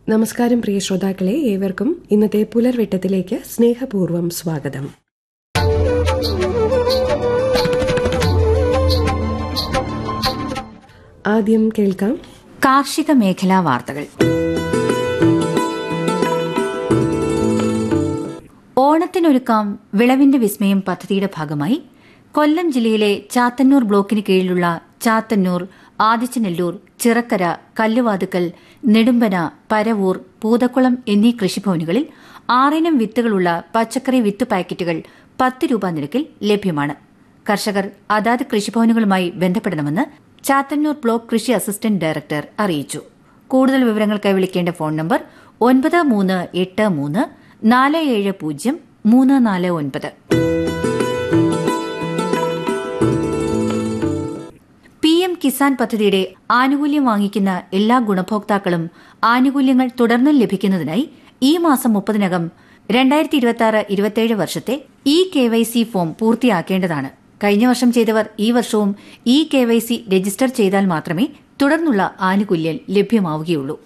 നമസ്കാരം പ്രിയ ശ്രോതാക്കളെ ഏവർക്കും ഇന്നത്തെ പുലർവെട്ടത്തിലേക്ക് സ്നേഹപൂർവ്വം സ്വാഗതം ആദ്യം കേൾക്കാം കാർഷിക മേഖലാ വാർത്തകൾ ഓണത്തിനൊരുക്കാം വിളവിന്റെ വിസ്മയം പദ്ധതിയുടെ ഭാഗമായി കൊല്ലം ജില്ലയിലെ ചാത്തന്നൂർ ബ്ലോക്കിന് കീഴിലുള്ള ചാത്തന്നൂർ ആദിച്ചനെല്ലൂർ ചിറക്കര കല്ലുവാതുക്കൽ നെടുമ്പന പരവൂർ പൂതക്കുളം എന്നീ കൃഷിഭവനുകളിൽ ആറിനം വിത്തുകളുള്ള പച്ചക്കറി വിത്ത് പാക്കറ്റുകൾ പത്ത് രൂപ നിരക്കിൽ ലഭ്യമാണ് കർഷകർ അതാത് കൃഷിഭവനുകളുമായി ബന്ധപ്പെടണമെന്ന് ചാത്തന്നൂർ ബ്ലോക്ക് കൃഷി അസിസ്റ്റന്റ് ഡയറക്ടർ അറിയിച്ചു കൂടുതൽ വിവരങ്ങൾക്കായി വിളിക്കേണ്ട ഫോൺ നമ്പർ ഒൻപത് മൂന്ന് എട്ട് മൂന്ന് നാല് ഏഴ് പൂജ്യം മൂന്ന് നാല് ഒൻപത് പി എം കിസാൻ പദ്ധതിയുടെ ആനുകൂല്യം വാങ്ങിക്കുന്ന എല്ലാ ഗുണഭോക്താക്കളും ആനുകൂല്യങ്ങൾ തുടർന്നും ലഭിക്കുന്നതിനായി ഈ മാസം മുപ്പതിനകം രണ്ടായിരത്തി ഇരുപത്തിയാറ് ഇരുപത്തിയേഴ് വർഷത്തെ E K Y C form പൂർത്തിയാക്കേണ്ടതാണ് കഴിഞ്ഞ വർഷം ചെയ്തവർ ഈ വർഷവും E K Y C register ചെയ്താൽ മാത്രമേ തുടർന്നുള്ള ആനുകൂല്യം ലഭ്യമാവുകയുള്ളൂ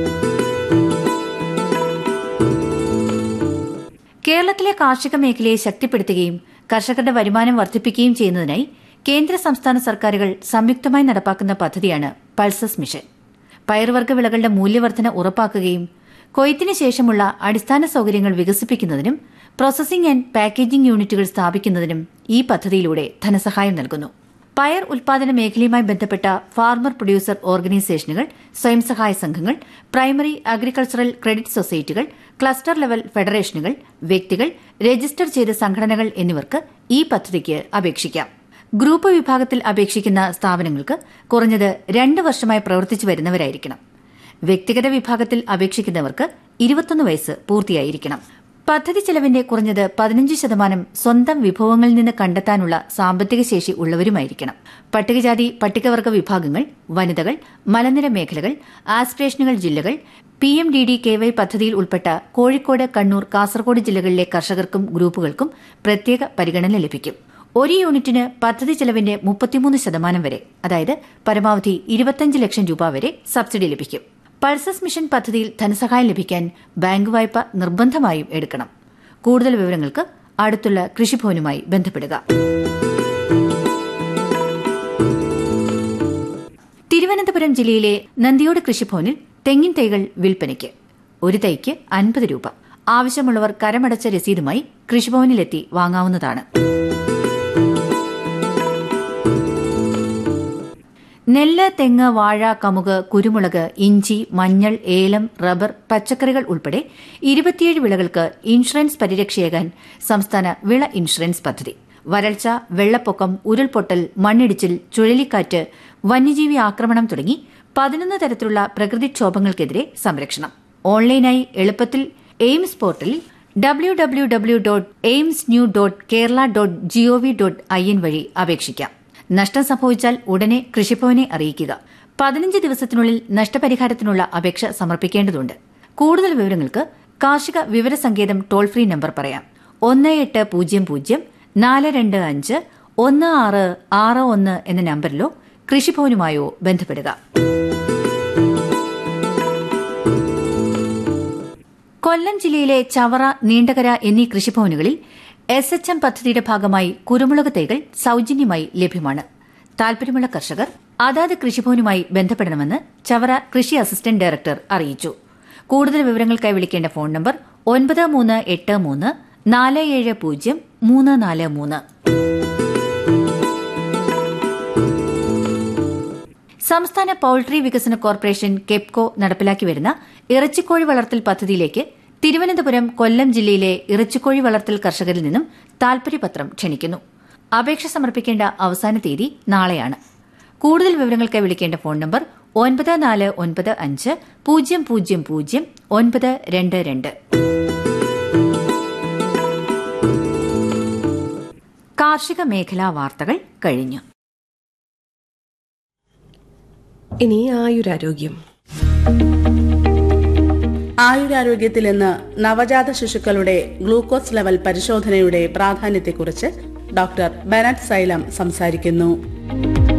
കേരളത്തിലെ കാർഷിക മേഖലയെ ശക്തിപ്പെടുത്തുകയും കർഷകരുടെ വരുമാനം വർദ്ധിപ്പിക്കുകയും ചെയ്യുന്നതിനായി കേന്ദ്ര സംസ്ഥാന സർക്കാരുകൾ സംയുക്തമായി നടപ്പാക്കുന്ന പദ്ധതിയാണ് പൾസസ് മിഷൻ പയറുവർഗ്ഗ വിളകളുടെ മൂല്യവർദ്ധന ഉറപ്പാക്കുകയും കൊയ്ത്തിന് ശേഷമുള്ള അടിസ്ഥാന സൌകര്യങ്ങൾ വികസിപ്പിക്കുന്നതിനും പ്രോസസിംഗ് ആൻഡ് പാക്കേജിംഗ് യൂണിറ്റുകൾ സ്ഥാപിക്കുന്നതിനും ഈ പദ്ധതിയിലൂടെ ധനസഹായം നൽകുന്നു പയർ ഉൽപാദന മേഖലയുമായി ബന്ധപ്പെട്ട ഫാർമർ പ്രൊഡ്യൂസർ ഓർഗനൈസേഷനുകൾ സ്വയം സഹായ സംഘങ്ങൾ പ്രൈമറി അഗ്രികൾച്ചറൽ ക്രെഡിറ്റ് സൊസൈറ്റികൾ ക്ലസ്റ്റർ ലെവൽ ഫെഡറേഷനുകൾ വ്യക്തികൾ രജിസ്റ്റർ ചെയ്ത സംഘടനകൾ എന്നിവർക്ക് ഈ പദ്ധതിക്ക് അപേക്ഷിക്കാം ഗ്രൂപ്പ് വിഭാഗത്തിൽ അപേക്ഷിക്കുന്ന സ്ഥാപനങ്ങൾക്ക് കുറഞ്ഞത് രണ്ട് വർഷമായി പ്രവർത്തിച്ചു വരുന്നവരായിരിക്കണം വ്യക്തിഗത വിഭാഗത്തിൽ അപേക്ഷിക്കുന്നവർക്ക് ഇരുപത്തൊന്ന് വയസ്സ് പൂർത്തിയായിരിക്കണം പദ്ധതി ചെലവിന്റെ കുറഞ്ഞത് പതിനഞ്ച് ശതമാനം സ്വന്തം വിഭവങ്ങളിൽ നിന്ന് കണ്ടെത്താനുള്ള സാമ്പത്തിക ശേഷി ഉള്ളവരുമായിരിക്കണം പട്ടികജാതി പട്ടികവർഗ വിഭാഗങ്ങൾ വനിതകൾ മലനിര മേഖലകൾ ആസ്പിറേഷനുകൾ ജില്ലകൾ P M D D K Y പദ്ധതിയിൽ ഉൾപ്പെട്ട കോഴിക്കോട് കണ്ണൂർ കാസർഗോഡ് ജില്ലകളിലെ കർഷകർക്കും ഗ്രൂപ്പുകൾക്കും പ്രത്യേക പരിഗണന ലഭിക്കും ഒരു യൂണിറ്റിന് പദ്ധതി ചെലവിന്റെ മുപ്പത്തിമൂന്ന് ശതമാനം വരെ അതായത് പരമാവധി ഇരുപത്തിയഞ്ച് ലക്ഷം രൂപ വരെ സബ്സിഡി ലഭിക്കും പൾസസ് മിഷൻ പദ്ധതിയിൽ ധനസഹായം ലഭിക്കാൻ ബാങ്ക് വായ്പ നിർബന്ധമായും എടുക്കണം കൂടുതൽ വിവരങ്ങൾക്ക് അടുത്തുള്ള കൃഷിഭവനുമായി ബന്ധപ്പെടുക തിരുവനന്തപുരം ജില്ലയിലെ നന്ദിയോട് കൃഷിഭവനിൽ തെങ്ങിൻ തൈകൾ വിൽപ്പനയ്ക്ക് ഒരു തൈക്ക് അൻപത് രൂപ ആവശ്യമുള്ളവർ കരമടച്ച രസീതുമായി കൃഷിഭവനിലെത്തി വാങ്ങാവുന്നതാണ് നെല്ല് തെങ്ങ് വാഴ കമുക് കുരുമുളക് ഇഞ്ചി മഞ്ഞൾ ഏലം റബ്ബർ പച്ചക്കറികൾ ഉൾപ്പെടെ ഇരുപത്തിയേഴ് വിളകൾക്ക് ഇൻഷുറൻസ് പരിരക്ഷയേകാൻ സംസ്ഥാന വിള ഇൻഷുറൻസ് പദ്ധതി വരൾച്ച വെള്ളപ്പൊക്കം ഉരുൾപൊട്ടൽ മണ്ണിടിച്ചിൽ ചുഴലിക്കാറ്റ് വന്യജീവി ആക്രമണം തുടങ്ങി പതിനൊന്ന് തരത്തിലുള്ള പ്രകൃതിക്ഷോഭങ്ങൾക്കെതിരെ സംരക്ഷണം ഓൺലൈനായി എളുപ്പത്തിൽ AIMS portal W W W dot AIMS new dot Kerala dot G O V dot I N വഴി അപേക്ഷിക്കാം നഷ്ടം സംഭവിച്ചാൽ ഉടനെ കൃഷിഭവനെ അറിയിക്കുക പതിനഞ്ച് ദിവസത്തിനുള്ളിൽ നഷ്ടപരിഹാരത്തിനുള്ള അപേക്ഷ സമർപ്പിക്കേണ്ടതുണ്ട് കൂടുതൽ വിവരങ്ങൾക്ക് കാർഷിക വിവരസങ്കേതം ടോൾ ഫ്രീ നമ്പർ പറയാം ഒന്ന് എട്ട് പൂജ്യം പൂജ്യം നാല് രണ്ട് അഞ്ച് ഒന്ന് ആറ് ആറ് ഒന്ന് എന്ന നമ്പറിലോ കൃഷിഭവനുമായോ ബന്ധപ്പെടുക കൊല്ലം ജില്ലയിലെ ചവറ നീണ്ടകര എന്നീ കൃഷിഭവനുകളിൽ എസ് എച്ച് എം പദ്ധതിയുടെ ഭാഗമായി കുരുമുളക് തൈകൾ സൌജന്യമായി ലഭ്യമാണ് താൽപര്യമുള്ള കർഷകർ അതാത് കൃഷിഭവനുമായി ബന്ധപ്പെടണമെന്ന് ചവറ കൃഷി അസിസ്റ്റന്റ് ഡയറക്ടർ അറിയിച്ചു കൂടുതൽ വിവരങ്ങൾക്കായി വിളിക്കേണ്ട ഫോൺ നമ്പർ ഒൻപത് മൂന്ന് എട്ട് മൂന്ന് നാല് ഏഴ് പൂജ്യം മൂന്ന് നാല് മൂന്ന് സംസ്ഥാന പൌൾട്രി വികസന കോർപ്പറേഷൻ കെപ്കോ നടപ്പിലാക്കി വരുന്ന ഇറച്ചിക്കോഴി വളർത്തൽ പദ്ധതിയിലേക്ക് തിരുവനന്തപുരം കൊല്ലം ജില്ലയിലെ ഇറച്ചിക്കോഴി വളർത്തൽ കർഷകരിൽ നിന്നും താൽപര്യപത്രം ക്ഷണിക്കുന്നു അപേക്ഷ സമർപ്പിക്കേണ്ട അവസാന തീയതി നാളെയാണ് കൂടുതൽ വിവരങ്ങൾക്കായി വിളിക്കേണ്ട ഫോൺ നമ്പർ ഒൻപത് നാല് ഒൻപത് അഞ്ച് പൂജ്യം പൂജ്യം പൂജ്യം ഒൻപത് രണ്ട് രണ്ട് കാർഷിക മേഖലാ വാർത്തകൾ കഴിഞ്ഞു ഇനി ആയുരാരോഗ്യം ആയുരാരോഗ്യത്തിൽ ഇന്ന് നവജാത ശിശുക്കളുടെ ഗ്ലൂക്കോസ് ലെവൽ പരിശോധനയുടെ പ്രാധാന്യത്തെക്കുറിച്ച് ഡോക്ടർ ബെനറ്റ് സൈലം സംസാരിക്കുന്നു